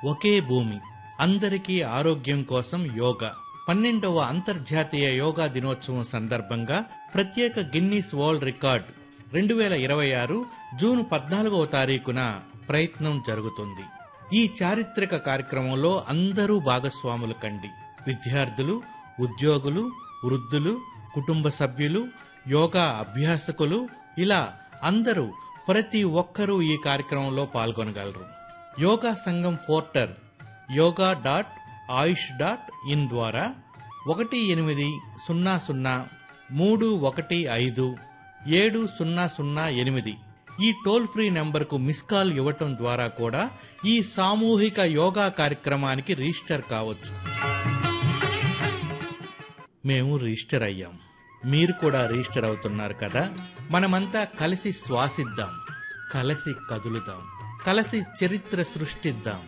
ఒకే భూమి అందరికీ ఆరోగ్యం కోసం యోగా పన్నెండవ అంతర్జాతీయ యోగా దినోత్సవం సందర్భంగా ప్రత్యేక గిన్నీస్ వరల్డ్ రికార్డ్ రెండు వేల ఇరవై ఆరు జూన్ పద్నాలుగవ తారీఖున ప్రయత్నం జరుగుతుంది ఈ చారిత్రక కార్యక్రమంలో అందరూ భాగస్వాములు కండి విద్యార్థులు ఉద్యోగులు వృద్ధులు కుటుంబ సభ్యులు యోగా అభ్యాసకులు ఇలా అందరూ ప్రతి ఒక్కరూ ఈ కార్యక్రమంలో పాల్గొనగలరు yoga Sangam portal yoga dot Ayush dot in ద్వారా ఒకటి ఎనిమిది సున్నా సున్నా మూడు ఒకటి ఐదు ఏడు సున్నా సున్నా ఎనిమిది ఈ టోల్ ఫ్రీ నెంబర్కు మిస్ కాల్ ఇవ్వటం ద్వారా కూడా ఈ సామూహిక యోగా కార్యక్రమానికి రిజిస్టర్ కావచ్చు మేము రిజిస్టర్ అయ్యాం మీరు కూడా రిజిస్టర్ అవుతున్నారు కదా మనమంతా కలిసి శ్వాసిద్దాం కలిసి కదులుదాం కలిసి చరిత్ర సృష్టిద్దాం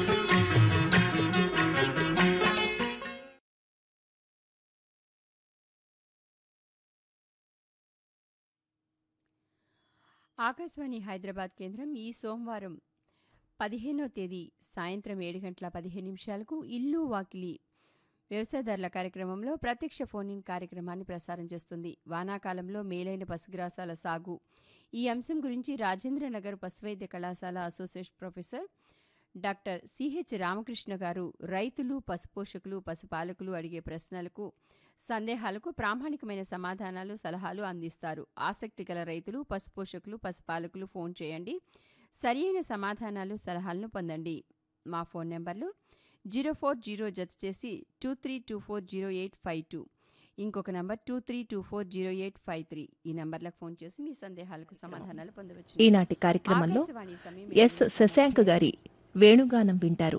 ఆకాశవాణి హైదరాబాద్ కేంద్రం ఈ సోమవారం పదిహేనో తేదీ సాయంత్రం ఏడు గంటల పదిహేను నిమిషాలకు ఇల్లు వాకిలి వ్యవసాయదారుల కార్యక్రమంలో ప్రత్యక్ష ఫోన్ ఇన్ కార్యక్రమాన్ని ప్రసారం చేస్తుంది వానాకాలంలో మేలైన పశుగ్రాసాల సాగు ఈ అంశం గురించి రాజేంద్రనగర్ పశువైద్య కళాశాల associate professor doctor CH Ramakrishna garu రైతులు పశుపోషకులు పశుపాలకులు అడిగే ప్రశ్నలకు సందేహాలకు ప్రామాణికమైన సమాధానాలు సలహాలు అందిస్తారు ఆసక్తి గల రైతులు పశుపోషకులు పశుపాలకులు ఫోన్ చేయండి సరియైన సమాధానాలు సలహాలను పొందండి మా ఫోన్ నెంబర్లు జీరో ఫోర్ జీరో జత చేసి two three two four zero eight five two ఇంకొక number two three two four zero eight five three ఈ నంబర్లకు ఫోన్ చేసి మీ సందేహాలకు సమాధానాలు పొందవచ్చు ఈనాటి కార్యక్రమంలో ఆకాశవాణి సమయం ఎస్ శశాంక్ గారి వేణుగానం వింటారు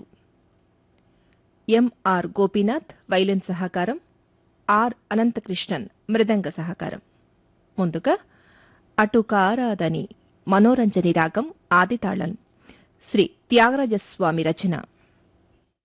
ఎంఆర్ గోపీనాథ్ వైలెన్ సహకారం ఆర్ అనంతకృష్ణన్ మృదంగ సహకారం ముందుగా అటు కారాదని మనోరంజని రాగం ఆదితాళం శ్రీ త్యాగరాజస్వామి రచన